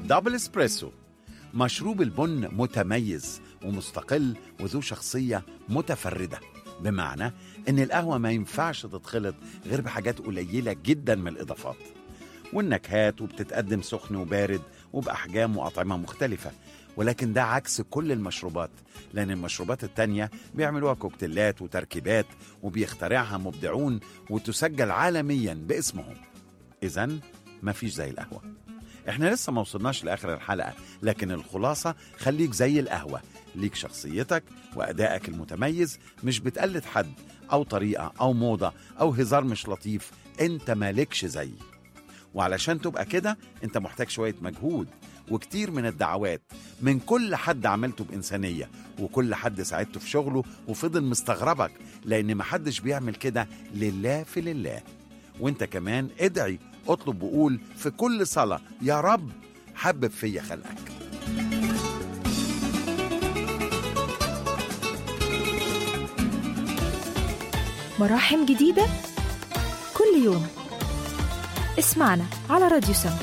دبل اسبريسو مشروب البن متميز ومستقل وذو شخصية متفردة بمعنى إن القهوة ما ينفعش تتخلط غير بحاجات قليلة جدا من الإضافات والنكهات وبتتقدم سخن وبارد وبأحجام وأطعمة مختلفة ولكن ده عكس كل المشروبات لأن المشروبات التانية بيعملوها كوكتيلات وتركيبات وبيخترعها مبدعون وتسجل عالميا باسمهم إذا مفيش زي القهوة احنا لسه ما وصلناش لاخر الحلقه لكن الخلاصه خليك زي القهوه ليك شخصيتك وادائك المتميز مش بتقلد حد او طريقه او موضه او هزار مش لطيف انت مالكش زي وعلشان تبقى كده انت محتاج شويه مجهود وكتير من الدعوات من كل حد عملته بإنسانية وكل حد ساعدته في شغله وفضل مستغربك لأن محدش بيعمل كده لله في لله وانت كمان ادعي اطلب وقول في كل صلاة يا رب حبب فيا خلقك مراحم جديدة كل يوم اسمعنا على راديو سما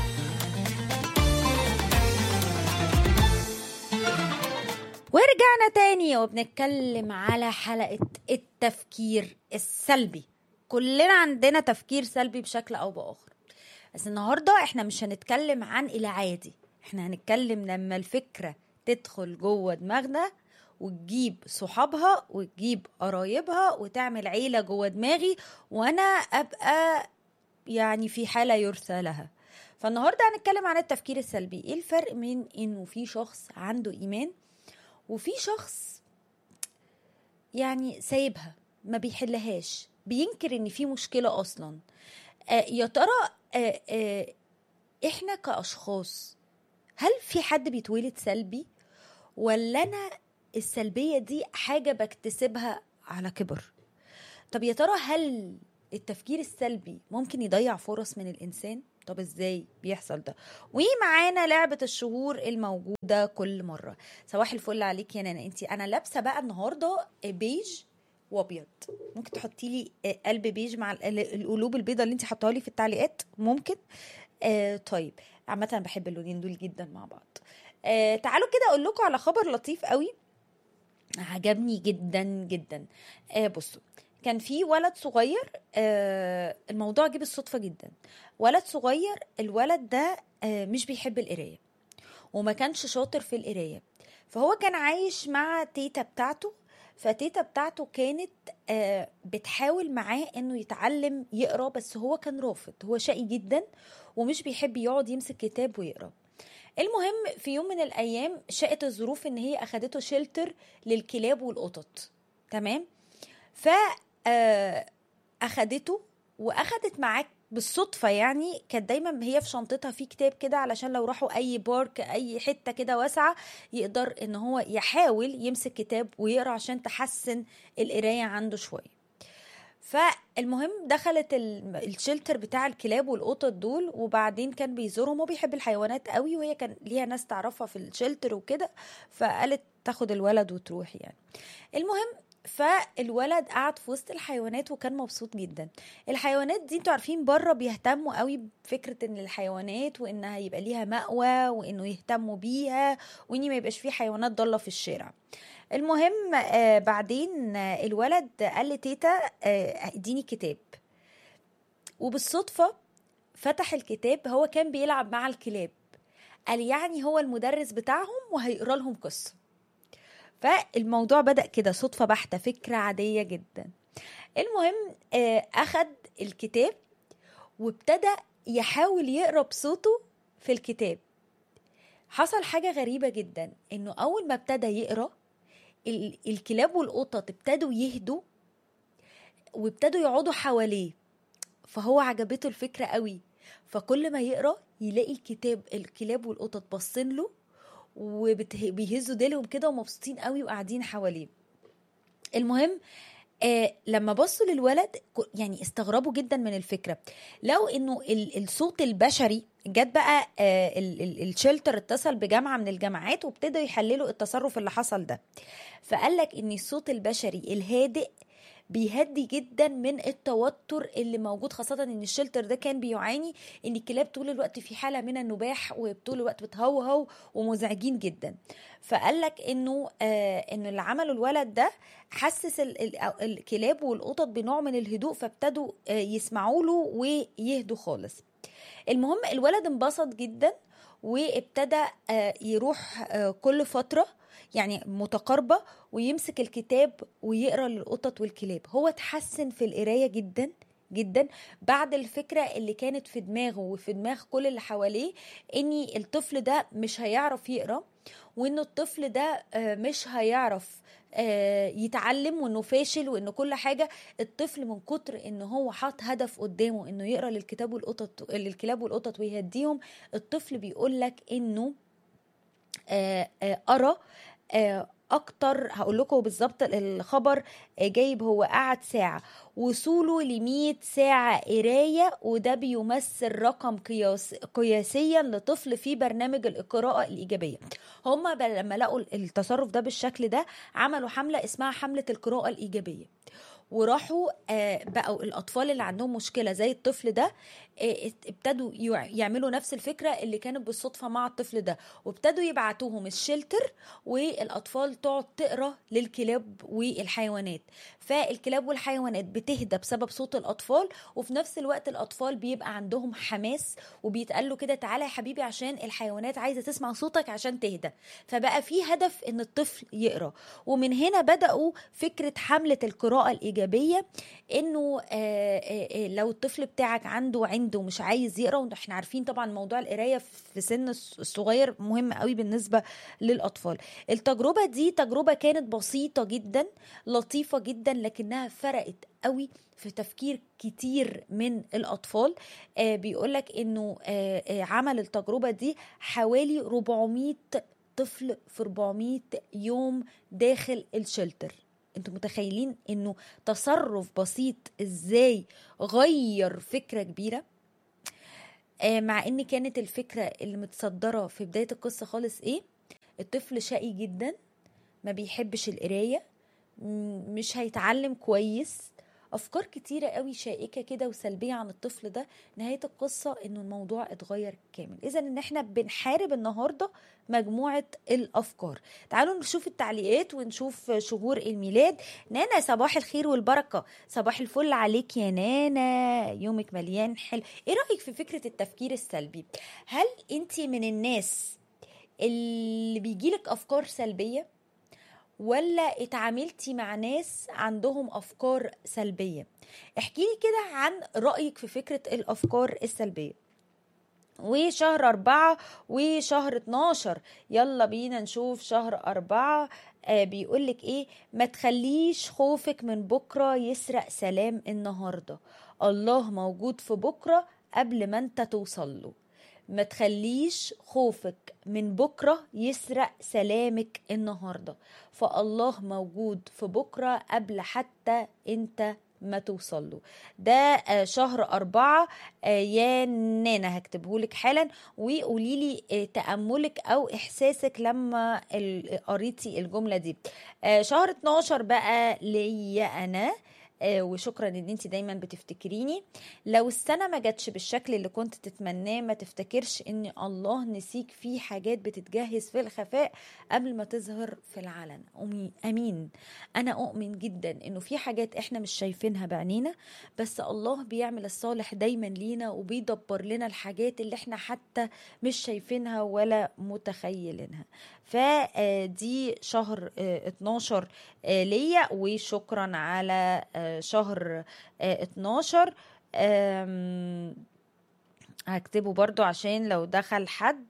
ورجعنا تاني وبنتكلم على حلقة التفكير السلبي كلنا عندنا تفكير سلبي بشكل أو بآخر بس النهاردة احنا مش هنتكلم عن العادي احنا هنتكلم لما الفكرة تدخل جوه دماغنا وتجيب صحابها وتجيب قرايبها وتعمل عيلة جوه دماغي وأنا أبقى يعني في حالة يرثى لها فالنهاردة هنتكلم عن التفكير السلبي ايه الفرق بين انه في شخص عنده ايمان وفي شخص يعني سايبها ما بيحلهاش بينكر ان في مشكله اصلا آه يا ترى آه آه احنا كاشخاص هل في حد بيتولد سلبي ولا انا السلبيه دي حاجه بكتسبها على كبر طب يا ترى هل التفكير السلبي ممكن يضيع فرص من الانسان طب ازاي بيحصل ده ومعانا لعبه الشهور الموجوده كل مره صباح الفل عليك يا نانا انت انا لابسه بقى النهارده بيج وابيض ممكن تحطي لي قلب بيج مع القلوب البيضاء اللي انت حطاها لي في التعليقات ممكن آه طيب عامه انا بحب اللونين دول جدا مع بعض آه تعالوا كده اقول لكم على خبر لطيف قوي عجبني جدا جدا آه بصوا كان في ولد صغير آه الموضوع جه بالصدفه جدا ولد صغير الولد ده آه مش بيحب القرايه وما كانش شاطر في القرايه فهو كان عايش مع تيتا بتاعته فتيتا بتاعته كانت آه بتحاول معاه انه يتعلم يقرا بس هو كان رافض هو شقي جدا ومش بيحب يقعد يمسك كتاب ويقرا المهم في يوم من الايام شاءت الظروف ان هي اخدته شيلتر للكلاب والقطط تمام ف اخدته واخدت معاه بالصدفة يعني كانت دايما هي في شنطتها في كتاب كده علشان لو راحوا أي بارك أي حتة كده واسعة يقدر إن هو يحاول يمسك كتاب ويقرأ عشان تحسن القراية عنده شوية فالمهم دخلت الشلتر بتاع الكلاب والقطط دول وبعدين كان بيزورهم وبيحب الحيوانات قوي وهي كان ليها ناس تعرفها في الشلتر وكده فقالت تاخد الولد وتروح يعني المهم فالولد قعد في وسط الحيوانات وكان مبسوط جدا الحيوانات دي انتوا عارفين بره بيهتموا قوي بفكره ان الحيوانات وانها يبقى ليها مأوى وانه يهتموا بيها وان ما يبقاش فيه حيوانات ضاله في الشارع المهم آه بعدين آه الولد قال لتيتا آه اديني كتاب وبالصدفه فتح الكتاب هو كان بيلعب مع الكلاب قال يعني هو المدرس بتاعهم وهيقرا لهم قصه فالموضوع بدأ كده صدفة بحتة فكرة عادية جدا المهم أخد الكتاب وابتدى يحاول يقرا بصوته في الكتاب حصل حاجة غريبة جدا انه اول ما ابتدى يقرا الكلاب والقطط ابتدوا يهدوا وابتدوا يقعدوا حواليه فهو عجبته الفكرة قوي فكل ما يقرا يلاقي الكتاب الكلاب والقطط باصين له وبيهزوا ديلهم كده ومبسوطين قوي وقاعدين حواليه المهم آه لما بصوا للولد يعني استغربوا جدا من الفكره لو انه الصوت البشري جت بقى آه الشلتر اتصل بجامعه من الجامعات وابتدوا يحللوا التصرف اللي حصل ده فقال لك ان الصوت البشري الهادئ بيهدي جدا من التوتر اللي موجود خاصه ان الشلتر ده كان بيعاني ان الكلاب طول الوقت في حاله من النباح وطول الوقت بتهوهو ومزعجين جدا فقال لك انه آه انه اللي عمله الولد ده حسس ال- ال- الكلاب والقطط بنوع من الهدوء فابتدوا آه يسمعوا له ويهدوا خالص المهم الولد انبسط جدا وابتدى آه، يروح آه، كل فترة يعني متقاربة ويمسك الكتاب ويقرا للقطط والكلاب هو اتحسن في القراية جدا جدا بعد الفكرة اللي كانت في دماغه وفي دماغ كل اللي حواليه ان الطفل ده مش هيعرف يقرا وان الطفل ده آه، مش هيعرف آه، يتعلم وانه فاشل وانه كل حاجه الطفل من كتر ان هو حاط هدف قدامه انه يقرا للكتاب والقطط للكلاب والقطط ويهديهم الطفل بيقول لك انه آه، آه، قرا آه، اكتر هقول لكم بالظبط الخبر آه، جايب هو قعد ساعه وصوله ل ساعه قرايه وده بيمثل رقم قياس قياسيا لطفل في برنامج القراءه الايجابيه هم لما لقوا التصرف ده بالشكل ده عملوا حمله اسمها حمله القراءه الايجابيه وراحوا آه، بقوا الاطفال اللي عندهم مشكله زي الطفل ده آه، ابتدوا يع- يعملوا نفس الفكره اللي كانت بالصدفه مع الطفل ده وابتدوا يبعتوهم الشلتر والاطفال تقعد تقرا للكلاب والحيوانات فالكلاب والحيوانات بتهدى بسبب صوت الاطفال وفي نفس الوقت الاطفال بيبقى عندهم حماس وبيتقال له كده تعالى يا حبيبي عشان الحيوانات عايزه تسمع صوتك عشان تهدى فبقى في هدف ان الطفل يقرا ومن هنا بداوا فكره حمله القراءه الايجابيه انه آه، آه، آه، لو الطفل بتاعك عنده عنده مش عايز يقرا واحنا عارفين طبعا موضوع القرايه في سن الص- الصغير مهم قوي بالنسبه للاطفال التجربه دي تجربه كانت بسيطه جدا لطيفه جدا لكنها فرقت قوي في تفكير كتير من الاطفال آه بيقولك انه آه آه عمل التجربه دي حوالي 400 طفل في 400 يوم داخل الشلتر انتوا متخيلين انه تصرف بسيط ازاي غير فكره كبيره آه مع ان كانت الفكره اللي متصدره في بدايه القصه خالص ايه الطفل شقي جدا ما بيحبش القرايه م- مش هيتعلم كويس افكار كتيره قوي شائكه كده وسلبيه عن الطفل ده نهايه القصه انه الموضوع اتغير كامل اذا ان احنا بنحارب النهارده مجموعه الافكار تعالوا نشوف التعليقات ونشوف شهور الميلاد نانا صباح الخير والبركه صباح الفل عليك يا نانا يومك مليان حلو ايه رايك في فكره التفكير السلبي هل انت من الناس اللي بيجيلك افكار سلبيه ولا اتعاملتي مع ناس عندهم افكار سلبيه احكي لي كده عن رايك في فكره الافكار السلبيه وشهر أربعة وشهر 12 يلا بينا نشوف شهر أربعة آه بيقولك إيه ما تخليش خوفك من بكرة يسرق سلام النهاردة الله موجود في بكرة قبل ما انت توصل له ما تخليش خوفك من بكرة يسرق سلامك النهاردة فالله موجود في بكرة قبل حتى انت ما توصل له ده آه، شهر أربعة آه، يا نانا هكتبهولك حالا وقولي لي آه، تأملك أو إحساسك لما ال- قريتي الجملة دي آه، شهر 12 بقى ليا أنا آه، وشكرا ان انت دايما بتفتكريني لو السنه ما جاتش بالشكل اللي كنت تتمناه ما تفتكرش ان الله نسيك في حاجات بتتجهز في الخفاء قبل ما تظهر في العلن أمي- امين انا اؤمن جدا انه في حاجات احنا مش شايفينها بعينينا بس الله بيعمل الصالح دايما لينا وبيدبر لنا الحاجات اللي احنا حتى مش شايفينها ولا متخيلينها فدي شهر آه، 12 آه، ليا وشكرا على آه، شهر آه، 12 آم، هكتبه برضو عشان لو دخل حد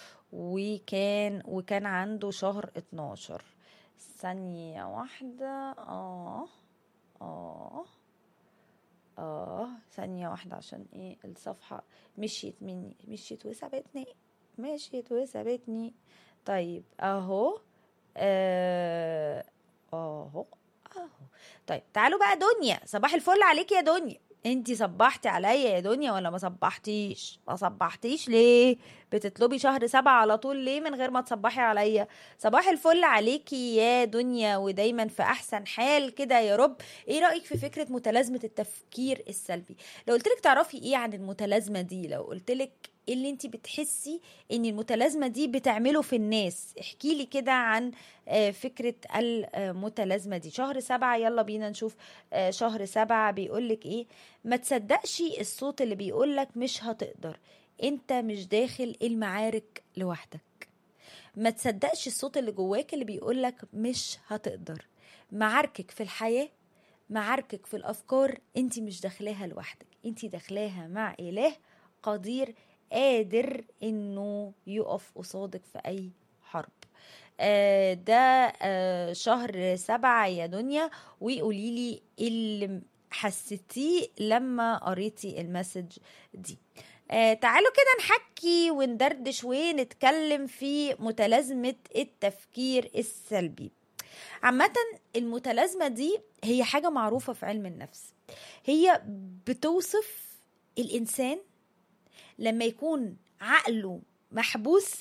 وكان وكان عنده شهر 12 ثانية واحدة اه اه اه ثانية واحدة عشان ايه الصفحة مشيت مني مشيت وسابتني مشيت وسابتني طيب اهو آه، اهو اهو طيب تعالوا بقى دنيا صباح الفل عليك يا دنيا انتي صبحتي عليا يا دنيا ولا ما صبحتيش ما صبحتيش ليه بتطلبي شهر سبعة على طول ليه من غير ما تصبحي عليا صباح الفل عليكي يا دنيا ودايما في احسن حال كده يا رب ايه رايك في فكره متلازمه التفكير السلبي لو قلت لك تعرفي ايه عن المتلازمه دي لو قلت لك ايه اللي انت بتحسي ان المتلازمه دي بتعمله في الناس احكي لي كده عن آه، فكره المتلازمه دي شهر سبعة يلا بينا نشوف آه، شهر سبعة بيقولك ايه ما تصدقش الصوت اللي بيقولك مش هتقدر انت مش داخل المعارك لوحدك ما تصدقش الصوت اللي جواك اللي بيقولك مش هتقدر معاركك في الحياة معاركك في الأفكار انت مش داخلاها لوحدك انت داخلاها مع إله قدير قادر انه يقف قصادك في اي حرب آه، ده آه، شهر سبعة يا دنيا وقولي لي إيه اللي حسيتيه لما قريتي المسج دي آه تعالوا كده نحكي وندردش ونتكلم في متلازمة التفكير السلبي عامة المتلازمة دي هي حاجة معروفة في علم النفس هي بتوصف الإنسان لما يكون عقله محبوس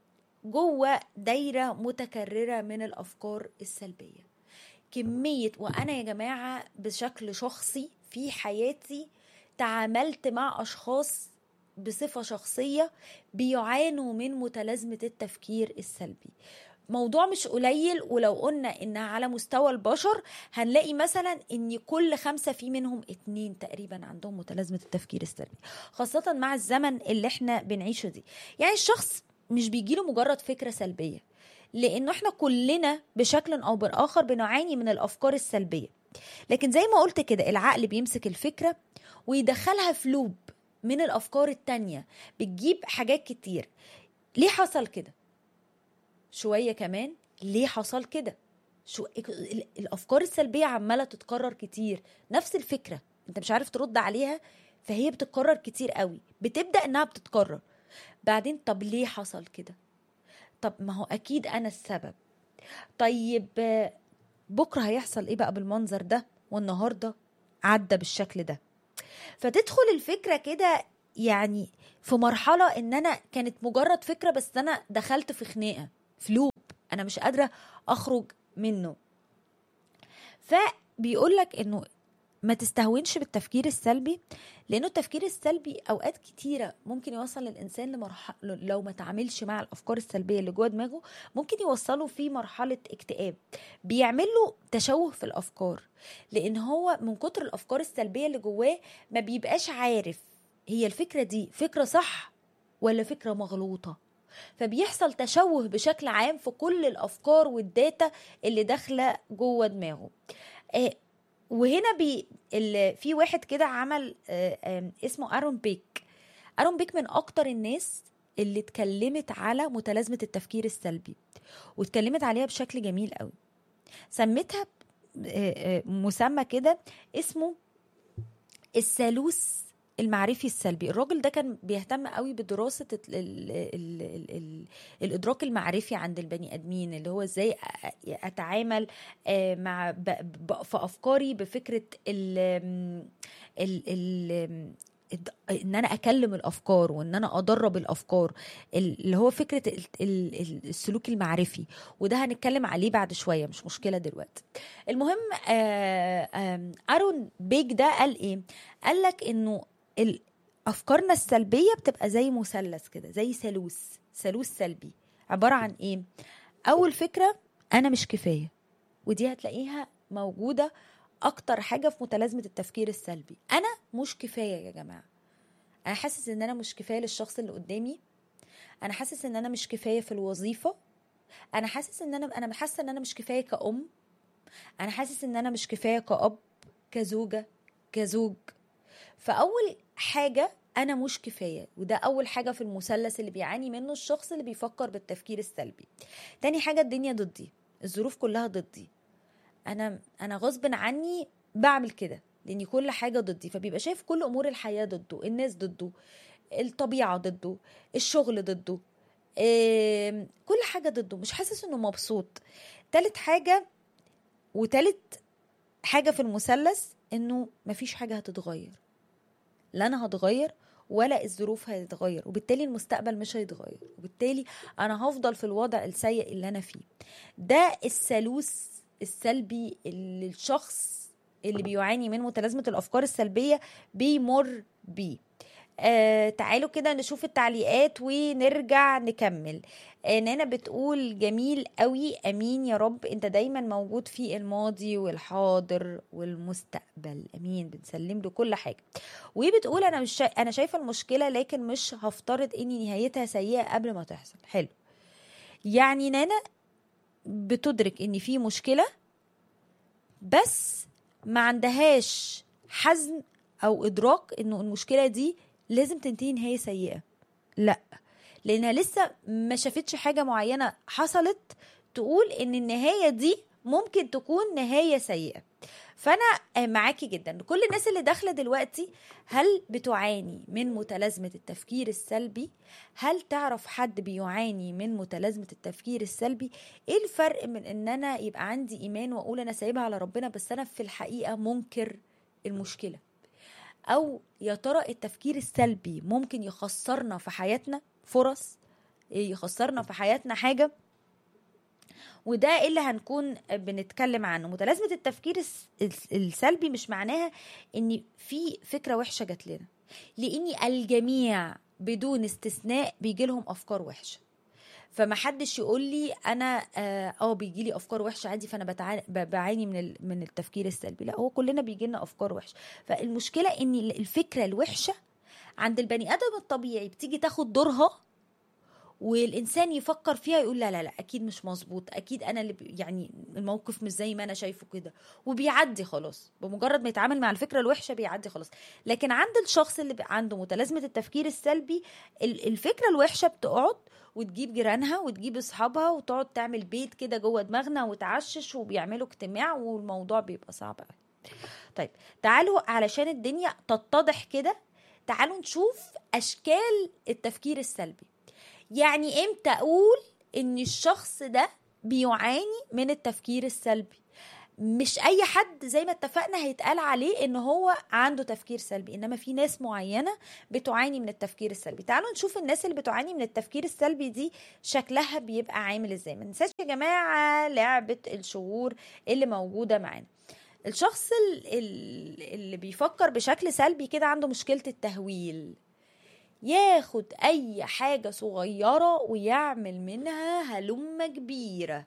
جوه دايرة متكررة من الأفكار السلبية كمية وأنا يا جماعة بشكل شخصي في حياتي تعاملت مع أشخاص بصفة شخصية بيعانوا من متلازمة التفكير السلبي موضوع مش قليل ولو قلنا انها على مستوى البشر هنلاقي مثلا ان كل خمسة في منهم اتنين تقريبا عندهم متلازمة التفكير السلبي خاصة مع الزمن اللي احنا بنعيشه دي يعني الشخص مش بيجيله مجرد فكرة سلبية لانه احنا كلنا بشكل او باخر بنعاني من الافكار السلبية لكن زي ما قلت كده العقل بيمسك الفكرة ويدخلها في لوب من الافكار التانية بتجيب حاجات كتير ليه حصل كده شوية كمان ليه حصل كده شو ال- الافكار السلبيه عماله تتكرر كتير نفس الفكره انت مش عارف ترد عليها فهي بتتكرر كتير قوي بتبدا انها بتتكرر بعدين طب ليه حصل كده طب ما هو اكيد انا السبب طيب آه، بكره هيحصل ايه بقى بالمنظر ده والنهارده عدى بالشكل ده فتدخل الفكره كده يعني في مرحله ان انا كانت مجرد فكره بس انا دخلت في خناقه في لوب انا مش قادره اخرج منه فبيقول لك انه ما تستهونش بالتفكير السلبي لانه التفكير السلبي اوقات كتيره ممكن يوصل الانسان لمرحله لو ما تعاملش مع الافكار السلبيه اللي جوه دماغه ممكن يوصله في مرحله اكتئاب بيعمل له تشوه في الافكار لان هو من كتر الافكار السلبيه اللي جواه ما بيبقاش عارف هي الفكره دي فكره صح ولا فكره مغلوطه فبيحصل تشوه بشكل عام في كل الافكار والداتا اللي داخله جوه دماغه آه، وهنا بي ال- في واحد كده عمل آه، آم، اسمه ارون بيك ارون بيك من اكتر الناس اللي اتكلمت على متلازمه التفكير السلبي واتكلمت عليها بشكل جميل قوي سمتها ب- آه، آه، مسمى كده اسمه الثالوث المعرفي السلبي الراجل ده كان بيهتم قوي بدراسة ال ال ال ال ال الإدراك المعرفي عند البني آدمين اللي هو إزاي أ- أتعامل آه، مع ب- ب- في أفكاري بفكرة ال ال ال الد- ان انا اكلم الافكار وان انا ادرب الافكار اللي هو فكره ال- ال- ال- السلوك المعرفي وده هنتكلم عليه بعد شويه مش مشكله دلوقتي المهم آه، آم، ارون بيج ده قال ايه قال لك انه ال- افكارنا السلبيه بتبقى زي مثلث كده زي ثالوث ثالوث سلبي عباره عن ايه اول فكره انا مش كفايه ودي هتلاقيها موجوده اكتر حاجه في متلازمه التفكير السلبي انا مش كفايه يا جماعه انا حاسس ان انا مش كفايه للشخص اللي قدامي انا حاسس ان انا مش كفايه في الوظيفه انا حاسس ان انا انا حاسه ان انا مش كفايه كأم انا حاسس ان انا مش كفايه كأب كزوجه كزوج فاول حاجه انا مش كفايه وده اول حاجه في المثلث اللي بيعاني منه الشخص اللي بيفكر بالتفكير السلبي تاني حاجه الدنيا ضدي الظروف كلها ضدي انا انا غصب عني بعمل كده لان كل حاجه ضدي فبيبقى شايف كل امور الحياه ضده الناس ضده الطبيعه ضده الشغل ضده إيه كل حاجه ضده مش حاسس انه مبسوط تالت حاجه وتالت حاجه في المثلث انه مفيش حاجه هتتغير لا انا هتغير ولا الظروف هتتغير وبالتالي المستقبل مش هيتغير وبالتالي انا هفضل في الوضع السيء اللي انا فيه ده الثالوث السلبي اللي الشخص اللي بيعاني من متلازمه الافكار السلبيه بيمر بيه آه تعالوا كده نشوف التعليقات ونرجع نكمل آه نانا بتقول جميل قوي امين يا رب انت دايما موجود في الماضي والحاضر والمستقبل امين بنسلم له كل حاجه وبتقول انا مش شا... انا شايفه المشكله لكن مش هفترض ان نهايتها سيئه قبل ما تحصل حلو يعني نانا بتدرك ان في مشكله بس ما عندهاش حزم او ادراك انه المشكله دي لازم تنتهي نهايه سيئه لا لانها لسه ما شافتش حاجه معينه حصلت تقول ان النهايه دي ممكن تكون نهايه سيئه فانا معاكي جدا كل الناس اللي داخله دلوقتي هل بتعاني من متلازمه التفكير السلبي هل تعرف حد بيعاني من متلازمه التفكير السلبي ايه الفرق من ان انا يبقى عندي ايمان واقول انا سايبها على ربنا بس انا في الحقيقه منكر المشكله او يا ترى التفكير السلبي ممكن يخسرنا في حياتنا فرص يخسرنا في حياتنا حاجه وده اللي هنكون بنتكلم عنه متلازمه التفكير السلبي مش معناها ان في فكره وحشه جات لنا لاني الجميع بدون استثناء بيجي لهم افكار وحشه فما حدش يقول لي انا اه بيجي لي افكار وحشه عادي فانا بتعاني بعاني من من التفكير السلبي لا هو كلنا بيجي لنا افكار وحشه فالمشكله ان الفكره الوحشه عند البني ادم الطبيعي بتيجي تاخد دورها والانسان يفكر فيها يقول لا لا لا اكيد مش مظبوط اكيد انا اللي يعني الموقف مش زي ما انا شايفه كده وبيعدي خلاص بمجرد ما يتعامل مع الفكره الوحشه بيعدي خلاص لكن عند الشخص اللي عنده متلازمه التفكير السلبي الفكره الوحشه بتقعد وتجيب جيرانها وتجيب اصحابها وتقعد تعمل بيت كده جوه دماغنا وتعشش وبيعملوا اجتماع والموضوع بيبقى صعب قوي طيب تعالوا علشان الدنيا تتضح كده تعالوا نشوف اشكال التفكير السلبي يعني امتى اقول ان الشخص ده بيعاني من التفكير السلبي مش اي حد زي ما اتفقنا هيتقال عليه ان هو عنده تفكير سلبي انما في ناس معينه بتعاني من التفكير السلبي تعالوا نشوف الناس اللي بتعاني من التفكير السلبي دي شكلها بيبقى عامل ازاي ما ننساش يا جماعه لعبه الشعور اللي موجوده معانا الشخص اللي بيفكر بشكل سلبي كده عنده مشكله التهويل ياخد اي حاجه صغيره ويعمل منها هلمه كبيره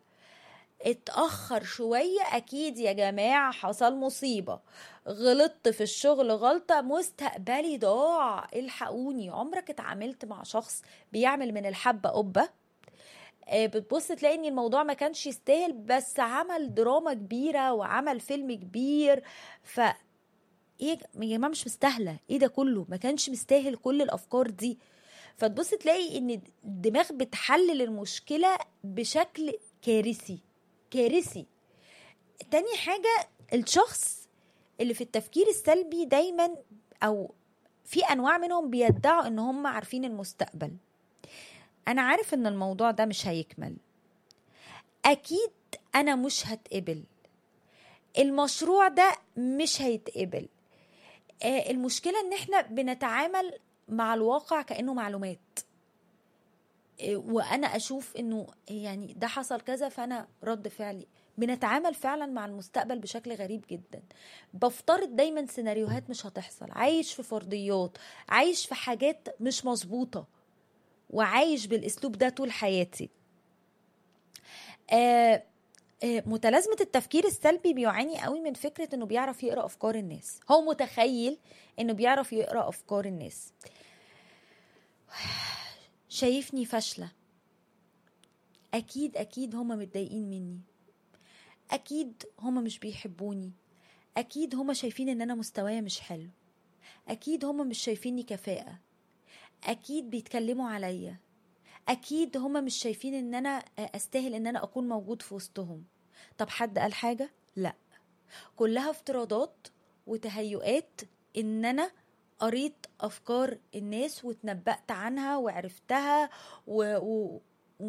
اتأخر شوية أكيد يا جماعة حصل مصيبة غلطت في الشغل غلطة مستقبلي ضاع الحقوني عمرك اتعاملت مع شخص بيعمل من الحبة قبة بتبص تلاقي ان الموضوع ما كانش يستاهل بس عمل دراما كبيرة وعمل فيلم كبير ف ايه يا جماعه مش مستاهله ايه ده كله ما كانش مستاهل كل الافكار دي فتبص تلاقي ان الدماغ بتحلل المشكله بشكل كارثي كارثي تاني حاجه الشخص اللي في التفكير السلبي دايما او في انواع منهم بيدعوا ان هم عارفين المستقبل انا عارف ان الموضوع ده مش هيكمل اكيد انا مش هتقبل المشروع ده مش هيتقبل آه المشكله ان احنا بنتعامل مع الواقع كانه معلومات آه وانا اشوف انه يعني ده حصل كذا فانا رد فعلي بنتعامل فعلا مع المستقبل بشكل غريب جدا بفترض دايما سيناريوهات مش هتحصل عايش في فرضيات عايش في حاجات مش مظبوطه وعايش بالاسلوب ده طول حياتي آه متلازمة التفكير السلبي بيعاني قوي من فكرة انه بيعرف يقرأ افكار الناس هو متخيل انه بيعرف يقرأ افكار الناس شايفني فاشلة اكيد اكيد هما متضايقين مني اكيد هما مش بيحبوني اكيد هما شايفين ان انا مستوايا مش حلو اكيد هما مش شايفيني كفاءة اكيد بيتكلموا عليا اكيد هما مش شايفين ان انا استاهل ان انا اكون موجود في وسطهم طب حد قال حاجه لا كلها افتراضات وتهيؤات ان انا قريت افكار الناس وتنبأت عنها وعرفتها و... و...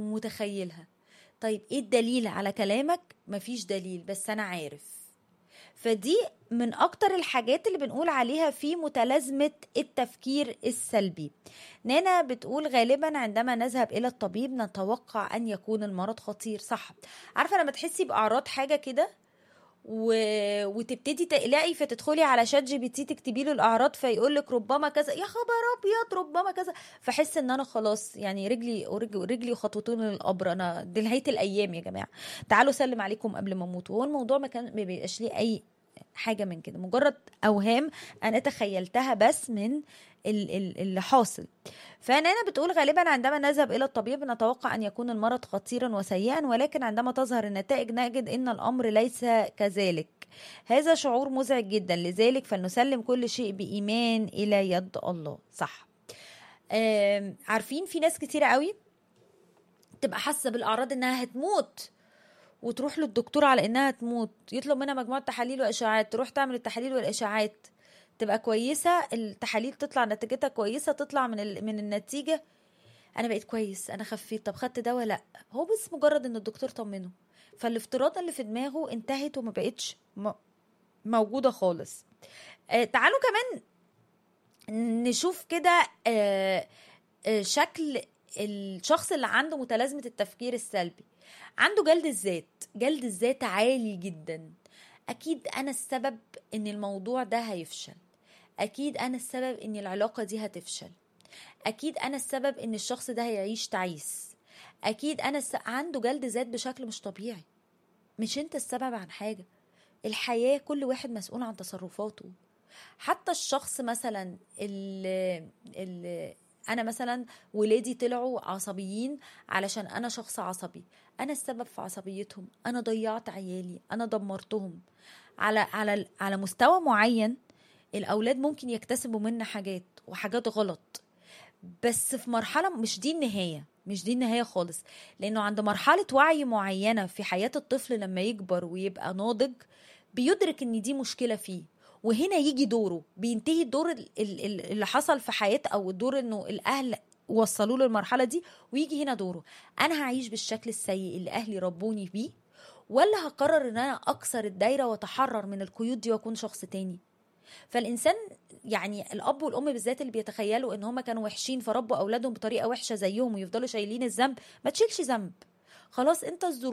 ومتخيلها طيب ايه الدليل على كلامك مفيش دليل بس انا عارف فدي من اكتر الحاجات اللي بنقول عليها في متلازمه التفكير السلبي نانا بتقول غالبا عندما نذهب الى الطبيب نتوقع ان يكون المرض خطير صح عارفه لما تحسي باعراض حاجه كده و... وتبتدي تقلقي فتدخلي على شات جي بي تي تكتبي له الاعراض فيقول لك ربما كذا يا خبر ابيض ربما كذا فحس ان انا خلاص يعني رجلي رجلي, رجلي خطوتين للقبر انا دي نهايه الايام يا جماعه تعالوا سلم عليكم قبل ما اموت هو الموضوع ما كان ما بيبقاش ليه اي حاجه من كده مجرد اوهام انا تخيلتها بس من ال- ال- اللي حاصل فنانا بتقول غالبا عندما نذهب الى الطبيب نتوقع ان يكون المرض خطيرا وسيئا ولكن عندما تظهر النتائج نجد ان الامر ليس كذلك هذا شعور مزعج جدا لذلك فلنسلم كل شيء بايمان الى يد الله صح آم، عارفين في ناس كتيرة قوي تبقى حاسه بالاعراض انها هتموت وتروح للدكتور على انها تموت يطلب منها مجموعه تحاليل واشاعات تروح تعمل التحاليل والاشاعات تبقى كويسه التحاليل تطلع نتيجتها كويسه تطلع من ال... من النتيجه انا بقيت كويس انا خفيت طب خدت دواء لا هو بس مجرد ان الدكتور طمنه فالافتراض اللي في دماغه انتهت وما بقتش م... موجوده خالص آه تعالوا كمان نشوف كده آه آه شكل الشخص اللي عنده متلازمه التفكير السلبي عنده جلد الذات جلد الذات عالي جدا اكيد انا السبب ان الموضوع ده هيفشل اكيد انا السبب ان العلاقه دي هتفشل اكيد انا السبب ان الشخص ده هيعيش تعيس اكيد انا الس... عنده جلد ذات بشكل مش طبيعي مش انت السبب عن حاجه الحياه كل واحد مسؤول عن تصرفاته حتى الشخص مثلا اللي, اللي انا مثلا ولادي طلعوا عصبيين علشان انا شخص عصبي انا السبب في عصبيتهم انا ضيعت عيالي انا دمرتهم على على على مستوى معين الاولاد ممكن يكتسبوا منا حاجات وحاجات غلط بس في مرحله مش دي النهايه مش دي النهايه خالص لانه عند مرحله وعي معينه في حياه الطفل لما يكبر ويبقى ناضج بيدرك ان دي مشكله فيه وهنا يجي دوره بينتهي الدور ال- ال- ال- اللي حصل في حياته او الدور انه الاهل وصلوا له المرحله دي ويجي هنا دوره انا هعيش بالشكل السيء اللي اهلي ربوني بيه ولا هقرر ان انا اكسر الدايره واتحرر من القيود دي واكون شخص تاني فالانسان يعني الاب والام بالذات اللي بيتخيلوا ان هم كانوا وحشين فربوا اولادهم بطريقه وحشه زيهم ويفضلوا شايلين الذنب ما تشيلش ذنب خلاص انت الظروف